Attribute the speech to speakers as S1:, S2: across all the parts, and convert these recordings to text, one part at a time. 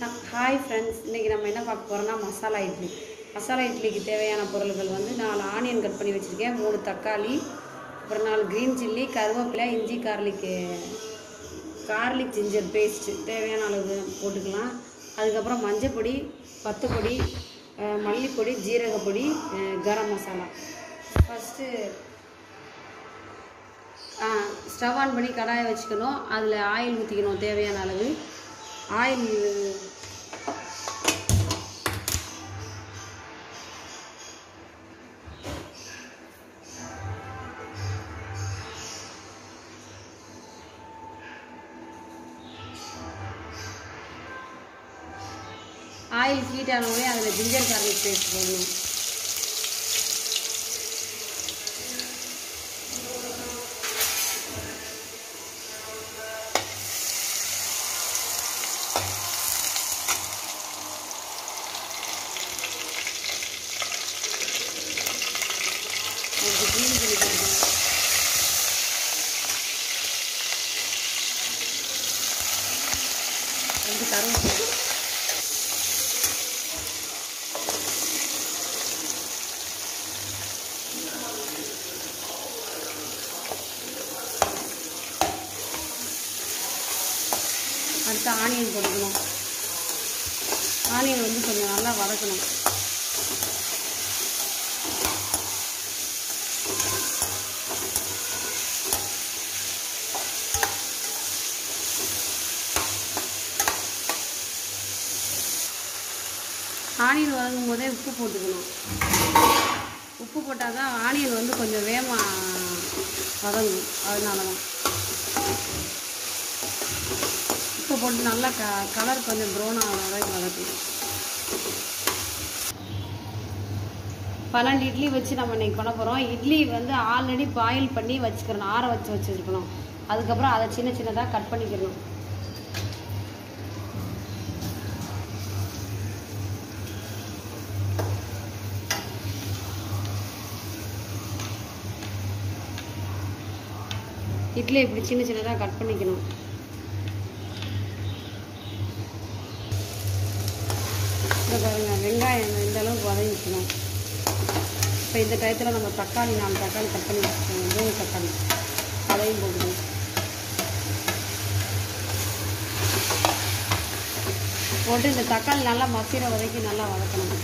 S1: Hi friends இன்றைக்கி நம்ம என்ன பார்க்க போகிறோம்னா மசாலா இட்லி மசாலா இட்லிக்கு தேவையான பொருட்கள் வந்து நாலு ஆனியன் கட் பண்ணி வச்சுருக்கேன் மூணு தக்காளி அப்புறம் நாலு க்ரீன் சில்லி கருவேப்பிலை இஞ்சி கார்லிக்கு கார்லிக் ஜிஞ்சர் பேஸ்ட்டு தேவையான அளவு போட்டுக்கலாம் அதுக்கப்புறம் மஞ்சப்பொடி பத்துப்பொடி அஹ், மல்லிப்பொடி ஜீரகப்பொடி அஹ், garam masala first stove on பண்ணி கடாயை வச்சுக்கணும் அதில் ஆயில் ஊற்றிக்கணும் தேவையான அளவு ஆயில் ஆயில் ஹீட் ஆனவுடனே அதில் ஜிஞ்சர் கார்லிக் பேஸ்ட் போடணும் அதுக்கு க்ரீன் சில்லி போட்டுக்கணும் ரெண்டு கருவேப்பிலை அடுத்து ஆனியன் போட்டுக்கணும் ஆனியன் வந்து கொஞ்சம் நல்லா வதக்கணும் ஆனியன் வதங்கும் போதே உப்பு போட்டுக்கணும் உப்பு போட்டால் தான் ஆனியன் வந்து கொஞ்சம் வேகமாக வதங்கும் அதனால தான் உப்பு போட்டு நல்லா க கலர் கொஞ்சம் ப்ரௌன் ஆகிற வரைக்கும் வதக்கணும் பன்னெண்டு இட்லி வச்சு நம்ம இன்னைக்கு பண்ண போகிறோம் இட்லி வந்து ஆல்ரெடி பாயில் பண்ணி வச்சுக்கிறணும் ஆற வச்சு வச்சுருக்கணும் அதுக்கப்புறம் அதை சின்ன சின்னதாக கட் பண்ணிக்கிறணும் இட்லி இப்படி சின்ன சின்னதாக கட் பண்ணிக்கணும் இந்த பாருங்க வெங்காயம் இந்த அளவுக்கு வதங்கிக்கணும் இப்போ இந்த டயத்தில் நம்ம தக்காளி நாலு தக்காளி கட் பண்ணி வச்சுக்கோங்க மூணு தக்காளி அதையும் போட்டுக்கணும் போட்டு இந்த தக்காளி நல்லா மசிற வரைக்கும் நல்லா வதக்கணும்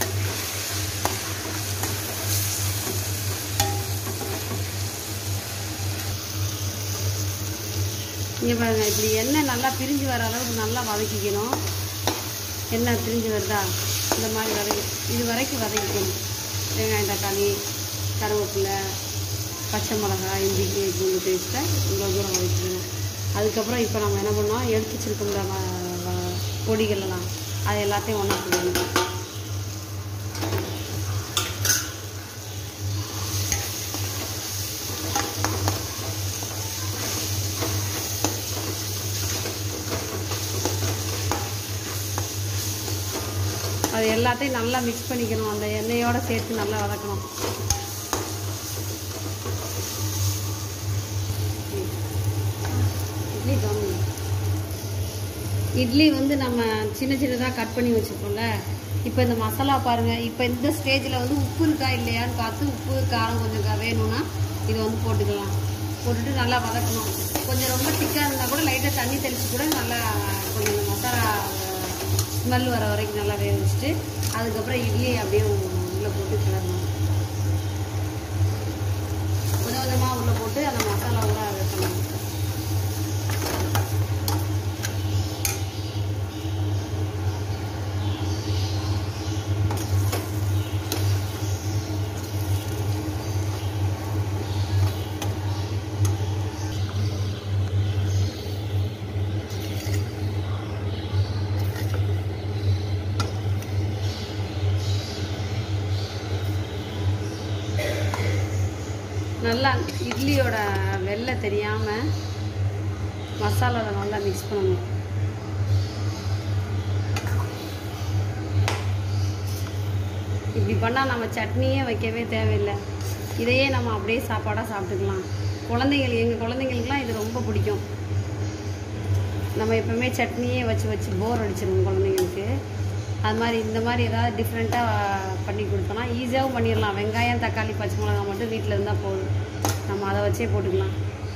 S1: இங்கே பாருங்க இப்படி எண்ணெய் நல்லா பிரிஞ்சு வர அளவுக்கு நல்லா வதக்கிக்கணும் எண்ணெய் பிரிஞ்சு வருதா இந்த மாதிரி வதக்கி இது வரைக்கும் வதக்கிக்கணும் வெங்காயம் தக்காளி கருவேப்பிலை பச்சை மிளகாய் இஞ்சி பூண்டு பேஸ்ட்டை இவ்வளோ தூரம் வதக்கிக்கணும் அதுக்கப்புறம் இப்போ நம்ம என்ன பண்ணோம் எடுத்து வச்சிருக்கோம்ல வ- வ- பொடிகள் எல்லாம் அது எல்லாத்தையும் ஒன்றா போடணும் அது எல்லாத்தையும் நல்லா மிக்ஸ் பண்ணிக்கணும் அந்த எண்ணெயோட சேர்த்து நல்லா வதக்கணும் இட்லி கம்மி இட்லி வந்து நம்ம சின்ன சின்னதாக கட் பண்ணி வச்சுருக்கோம்ல இப்போ இந்த மசாலா பாருங்கள் இப்போ இந்த ஸ்டேஜில் வந்து உப்பு இருக்கா இல்லையான்னு பார்த்து உப்பு காரம் கொஞ்சம் க- வேணும்னா இதை வந்து போட்டுக்கலாம் போட்டுட்டு நல்லா வதக்கணும் கொஞ்சம் ரொம்ப திக்காக இருந்தால் கூட லைட்டாக தண்ணி தெளித்து கூட நல்லா கொஞ்சம் இந்த மசாலா ஸ்மெல் வர வரைக்கும் நல்லா வேக வச்சுட்டு அதுக்கப்புறம் இட்லியை அப்படியே உள்ளே போட்டு கிளறணும் கொஞ்சம் கொஞ்சமாக உள்ளே போட்டு அந்த மசாலாவோட வைக்கணும் நல்லா இட்லியோட வெள்ளை தெரியாமல் மசாலாவில் நல்லா மிக்ஸ் பண்ணணும் இப்படி பண்ணால் நம்ம சட்னியே வைக்கவே தேவையில்லை இதையே நம்ம அப்படியே சாப்பாடாக சாப்பிட்டுக்கலாம் குழந்தைகள் எங்கள் குழந்தைங்களுக்குலாம் இது ரொம்ப பிடிக்கும் நம்ம எப்பவுமே சட்னியே வச்சு வச்சு போர் அடிச்சிடும் குழந்தைங்களுக்கு அது மாதிரி இந்த மாதிரி ஏதாவது டிஃப்ரெண்ட்டாக பண்ணி கொடுத்தோன்னா ஈஸியாகவும் பண்ணிடலாம் வெங்காயம் தக்காளி பச்சை மிளகாய் மட்டும் வீட்டில் இருந்தால் போதும் நம்ம அதை வச்சே போட்டுக்கலாம்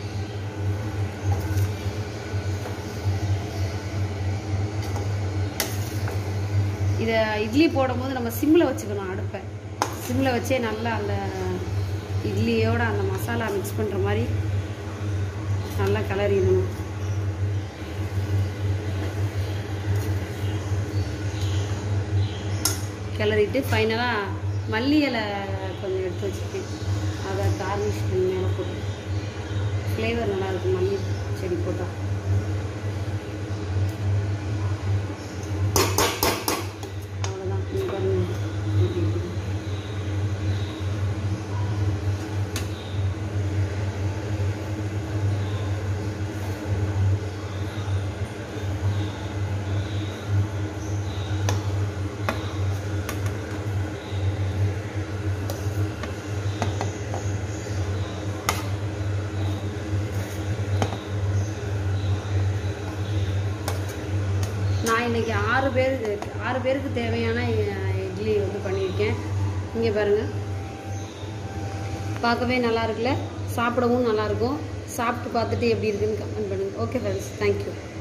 S1: இதை இட்லி போடும்போது நம்ம சிம்மில் வச்சுக்கணும் அடுப்பை சிம்மில் வச்சே நல்லா அந்த இட்லியோட அந்த மசாலா மிக்ஸ் பண்ணுற மாதிரி நல்லா கிளறிடணும் கிளறிட்டு ஃபைனலாக மல்லி இலை கொஞ்சம் எடுத்து வச்சுருக்கேன் அதை கார்னிஷ் பண்ணி மேலே போட்டு ஃப்ளேவர் நல்லாயிருக்கும் மல்லி செடி போட்டால் அவ்வளோதான் இங்க பாருங்க எப்படி இருக்குது. நான் இன்னைக்கு ஆறு பேர் ஆறு பேருக்கு தேவையான அஹ், இட்லி வந்து பண்ணியிருக்கேன் இங்கே பாருங்கள் பார்க்கவே நல்லா இருக்குல்ல சாப்பிடவும் நல்லா இருக்கும் சாப்பிட்டு பார்த்துட்டு எப்படி இருக்குன்னு கமெண்ட் பண்ணுங்கள் ஓகே ஃப்ரெண்ட்ஸ் தேங்க்யூ